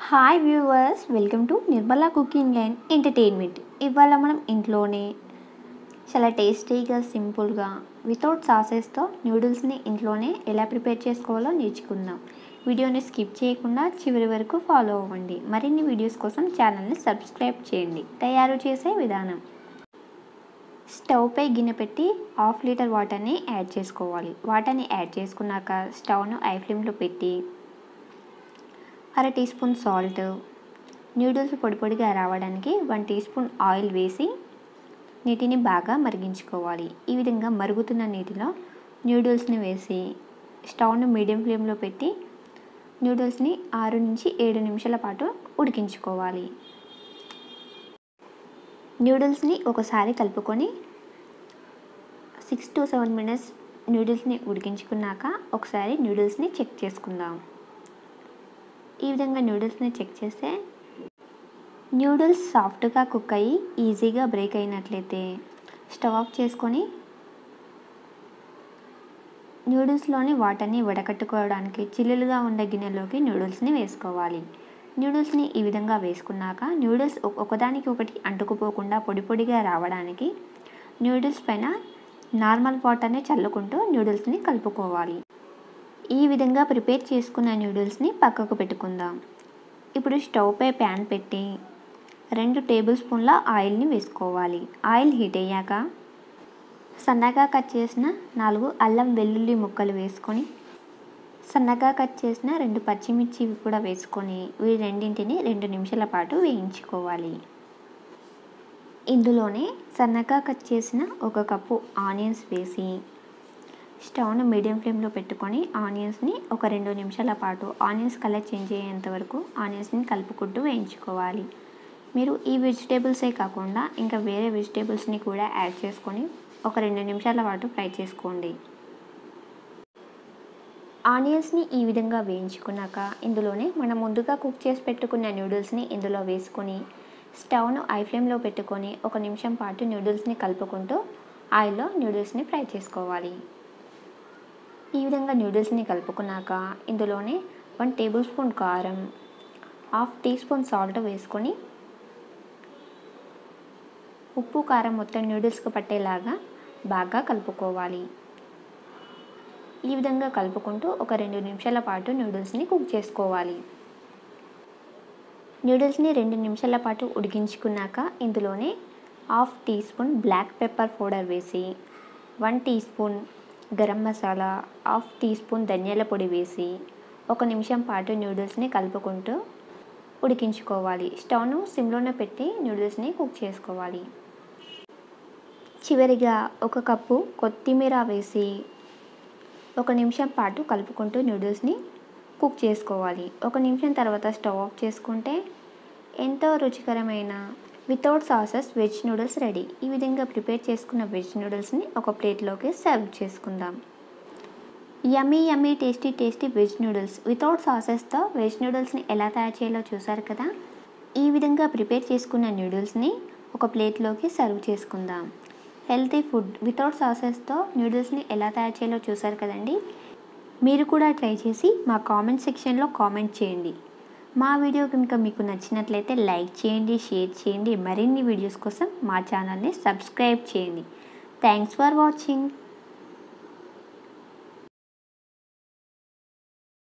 hi viewers welcome to Nirmala cooking and entertainment ఇవాళ మనం ఇంట్లోనే చాలా టేస్టీగా సింపుల్గా వితౌట్ సాసెస్తో న్యూడిల్స్ని ఇంట్లోనే ఎలా ప్రిపేర్ చేసుకోవాలో నేర్చుకుందాం వీడియోని స్కిప్ చేయకుండా చివరి వరకు ఫాలో అవ్వండి మరిన్ని వీడియోస్ కోసం ఛానల్ని సబ్స్క్రైబ్ చేయండి తయారు చేసే విధానం స్టవ్ పై గిన్నె పెట్టి హాఫ్ లీటర్ వాటర్ని యాడ్ చేసుకోవాలి వాటర్ని యాడ్ చేసుకున్నాక స్టవ్ను ఐ ఫ్లేమ్లో పెట్టి అర టీ స్పూన్ సాల్ట్ నూడిల్స్ పొడి పొడిగా రావడానికి వన్ టీ స్పూన్ ఆయిల్ వేసి నీటిని బాగా మరిగించుకోవాలి ఈ విధంగా మరుగుతున్న నీటిలో నూడిల్స్ని వేసి స్టవ్ను మీడియం ఫ్లేమ్లో పెట్టి నూడిల్స్ని ఆరు నుంచి ఏడు నిమిషాల పాటు ఉడికించుకోవాలి నూడిల్స్ని ఒకసారి కలుపుకొని సిక్స్ టు సెవెన్ మినిట్స్ నూడిల్స్ని ఉడికించుకున్నాక ఒకసారి నూడిల్స్ని చెక్ చేసుకుందాం ఈ విధంగా నూడిల్స్ని చెక్ చేస్తే నూడిల్స్ సాఫ్ట్గా కుక్ అయ్యి ఈజీగా బ్రేక్ అయినట్లయితే స్టవ్ ఆఫ్ చేసుకొని నూడిల్స్లోని వాటర్ని వడకట్టుకోవడానికి చిల్లులుగా ఉండే గిన్నెలోకి నూడిల్స్ని వేసుకోవాలి నూడిల్స్ని ఈ విధంగా వేసుకున్నాక నూడిల్స్ ఒకదానికి ఒకటి అంటుకుపోకుండా పొడి పొడిగా రావడానికి నూడిల్స్ పైన నార్మల్ వాటర్ని చల్లుకుంటూ నూడిల్స్ని కలుపుకోవాలి ఈ విధంగా ప్రిపేర్ చేసుకున్న నూడిల్స్ని పక్కకు పెట్టుకుందాం ఇప్పుడు స్టవ్ పై ప్యాన్ పెట్టి రెండు టేబుల్ స్పూన్ల ఆయిల్ని వేసుకోవాలి ఆయిల్ హీట్ అయ్యాక సన్నగా కట్ చేసిన నాలుగు అల్లం వెల్లుల్లి ముక్కలు వేసుకొని సన్నగా కట్ చేసిన రెండు పచ్చిమిర్చి కూడా వేసుకొని వీ రెండింటిని రెండు నిమిషాల పాటు వేయించుకోవాలి ఇందులోనే సన్నగా కట్ చేసిన ఒక కప్పు ఆనియన్స్ వేసి స్టవ్ను మీడియం ఫ్లేమ్లో పెట్టుకొని ఆనియన్స్ని ఒక రెండు నిమిషాల పాటు ఆనియన్స్ కలర్ చేంజ్ అయ్యేంత వరకు ఆనియన్స్ని కలుపుకుంటూ వేయించుకోవాలి మీరు ఈ వెజిటేబుల్సే కాకుండా ఇంకా వేరే వెజిటేబుల్స్ని కూడా యాడ్ చేసుకొని ఒక రెండు నిమిషాల పాటు ఫ్రై చేసుకోండి ఆనియన్స్ని ఈ విధంగా వేయించుకున్నాక ఇందులోనే మనం ముందుగా కుక్ చేసి పెట్టుకున్న నూడిల్స్ని ఇందులో వేసుకొని స్టవ్ను ఐ ఫ్లేమ్లో పెట్టుకొని ఒక నిమిషం పాటు నూడిల్స్ని కలుపుకుంటూ ఆయిల్లో నూడిల్స్ని ఫ్రై చేసుకోవాలి ఈ విధంగా నూడిల్స్ని కలుపుకున్నాక ఇందులోనే వన్ టేబుల్ స్పూన్ కారం హాఫ్ టీ స్పూన్ సాల్ట్ వేసుకొని ఉప్పు కారం మొత్తం నూడిల్స్కి పట్టేలాగా బాగా కలుపుకోవాలి ఈ విధంగా కలుపుకుంటూ ఒక రెండు నిమిషాల పాటు నూడిల్స్ని కుక్ చేసుకోవాలి నూడిల్స్ని రెండు నిమిషాల పాటు ఉడికించుకున్నాక ఇందులోనే half teaspoon black pepper powder వేసి one teaspoon garam masala half teaspoon ధనియాల పొడి వేసి ఒక నిమిషం పాటు నూడిల్స్ని కలుపుకుంటూ ఉడికించుకోవాలి స్టవ్ను సిమ్లోనే పెట్టి నూడిల్స్ని కుక్ చేసుకోవాలి చివరిగా ఒక కప్పు కొత్తిమీర వేసి ఒక నిమిషం పాటు కలుపుకుంటూ నూడిల్స్ని కుక్ చేసుకోవాలి ఒక నిమిషం తర్వాత స్టవ్ ఆఫ్ చేసుకుంటే ఎంతో రుచికరమైన without sauces veg noodles ready ఈ విధంగా ప్రిపేర్ చేసుకున్న వెజ్ నూడిల్స్ని ఒక ప్లేట్లోకి సర్వ్ చేసుకుందాం yummy yummy tasty tasty veg noodles without సాసెస్తో వెజ్ నూడిల్స్ని ఎలా తయారు చేయాలో చూసారు కదా ఈ విధంగా ప్రిపేర్ చేసుకున్న నూడిల్స్ని ఒక ప్లేట్లోకి సర్వ్ చేసుకుందాం హెల్తీ ఫుడ్ వితౌట్ సాసెస్తో నూడిల్స్ని ఎలా తయారు చేయాలో చూసారు కదండి మీరు కూడా ట్రై చేసి మా కామెంట్ సెక్షన్లో కామెంట్ చేయండి మా వీడియో కనుక మీకు నచ్చినట్లయితే లైక్ చేయండి షేర్ చేయండి మరిన్ని వీడియోస్ కోసం మా ఛానల్ని సబ్స్క్రైబ్ చేయండి థ్యాంక్స్ ఫర్ వాచింగ్